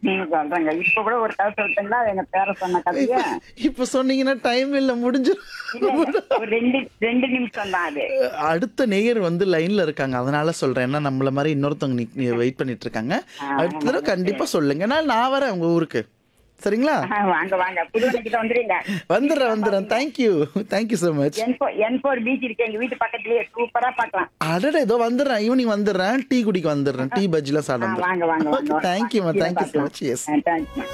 நீங்க சொல்றேங்க இப்ப கூட ஒரு கதை சொல்லிட்டீங்களா எங்க பேர சொன்ன கதைய இப்ப சொன்னீங்கன்னா டைம் இல்ல முடிஞ்சு இல்ல, ஒரு ரெண்டு ரெண்டு நிமிஷம் தான் அது அடுத்த நேயர் வந்து லைன்ல இருக்காங்க அதனால சொல்றேன் ஏன்னா நம்மள மாதிரி இன்னொருத்தவங்க வெயிட் பண்ணிட்டு இருக்காங்க அடுத்த தடவை கண்டிப்பா சொல்லுங்க நான் நான் வரேன் உங்க ஊருக்கு சரிங்களா ஆ, வாங்க வாங்க புதுவனை கிட்ட வந்துருங்க வந்துடுறேன் வந்துடுறேன் thank you thank you so much N four N four beach இருக்கு எங்க வீட்டு பக்கத்துலயே சூப்பரா பார்க்கலாம் அடடே ஏதோ வந்துடுறேன் ஈவினிங் வந்துடுறேன் டீ குடிக்க வந்துடுறேன் டீ பஜ்ஜிலாம் ஆ, சாப்பிட வாங்க வாங்க வாங்க ஓகே தேங்க்யூமா thank you so much yes thank you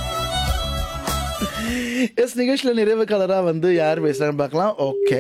yes நிகழ்ச்சியில் நிறைவு கலரா வந்து யார் பேசுறான்னு பார்க்கலாம் ஓகே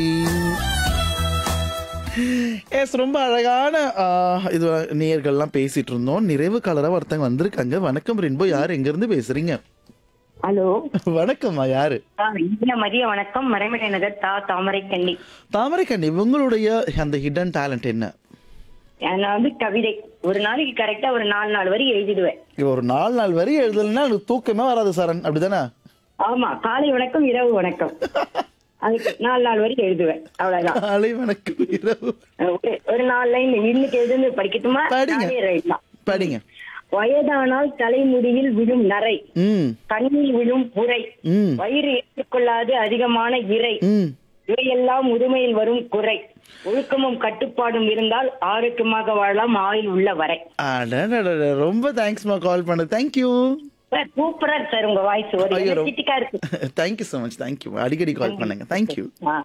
எஸ் ரொம்ப அழகான ஆ, இது நேயர்கள்லாம் பேசிட்டு இருந்தோம் நிறைவு கலரா ஒருத்தங்க வந்திருக்காங்க வணக்கம் ரென்போ யார் எங்க இருந்து பேசுறீங்க ஹலோ வணக்கம்மா யாரு இந்திய மதிய வணக்கம் மறைமலை நகர் தா தாமரை கண்ணி தாமரைக்கண்ணி உங்களுடைய அந்த ஹிடன் டேலண்ட் என்ன நான் வந்து கவிதை ஒரு நாளைக்கு கரெக்டா ஒரு நாலு நாலு வரி எழுதிடுவேன் ஒரு நாலு நாள் வரி எழுதலைன்னா எனக்கு தூக்கமே வராது சரண் அப்படிதானே ஆமா காலை வணக்கம் இரவு வணக்கம் அதுக்கு நாலு நாலு வரி எழுதுவேன் அவ்வளவுதான் காலை வணக்கம் இரவு ஒரு- ஒரு நாலு லைன் இன்னைக்கு எழுதுன்னு படிக்கட்டுமா படிங்க. நானே எழுதலாம். படிங்க வயதானால் தலைமுடியில் விழும் நரை ம் கண்ணில் விழும் புரை ம் வயிறு ஏற்றுக்கொள்ளாது அதிகமான இறை ம் இவையெல்லாம் முதுமையில் வரும் குறை ஒழுக்கமும் கட்டுப்பாடும் இருந்தால் ஆரோக்கியமாக வாழலாம் ஆயுள் உள்ள வரை அடடடட, ரொம்ப தேங்க்ஸ்மா கால் பண்ண தேங்க்யூ சார் சூப்பரா இருக்கு சார் உங்க வாய்ஸ் ஒரு ஐயோ, ரொம்ப- எனர்ஜெட்டிக்கா இருக்கு தேங்க்யூ ஸோ மச் தேங்க்யூ அடிக்கடி கால் பண்ணுங்க தேங்க்யூ ஆ.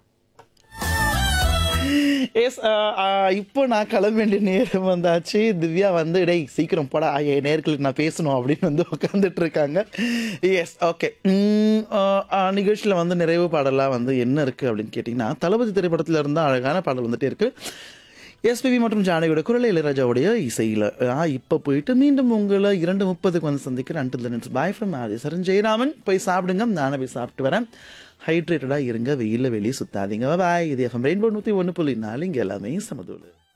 எஸ் இப்போ நான் கிளம்ப வேண்டிய நேரம் வந்தாச்சு திவ்யா வந்து டேய் சீக்கிரம் போடா என் நேர்களுக்கு நான் பேசணும் அப்படின்னு வந்து உட்காந்துட்டு இருக்காங்க எஸ் ஓகே நிகழ்ச்சியில் வந்து நிறைவு பாடலாக வந்து என்ன இருக்குது அப்படின்னு கேட்டிங்கன்னா தளபதி திரைப்படத்தில் இருந்தால் அழகான பாடல் வந்துட்டே இருக்கு எஸ்பிபி மற்றும் ஜானகியோட குரல் இளையராஜாவுடைய இசையில் இப்போ போயிட்டு மீண்டும் உங்களை இரண்டு முப்பதுக்கு வந்து சந்திக்கிறேன் until bye from Adhisaran Jayaraman போய் சாப்பிடுங்க நானே போய் சாப்பிட்டு வரேன் ஹைட்ரேட்டடாக இருங்க வெயிலில் வெளியே சுத்தாதீங்க பாய் இது எஃப்எம் ரெயின்போ நூற்றி ஒன்று புள்ளி நாலு இங்கே எல்லாமே சமதூள்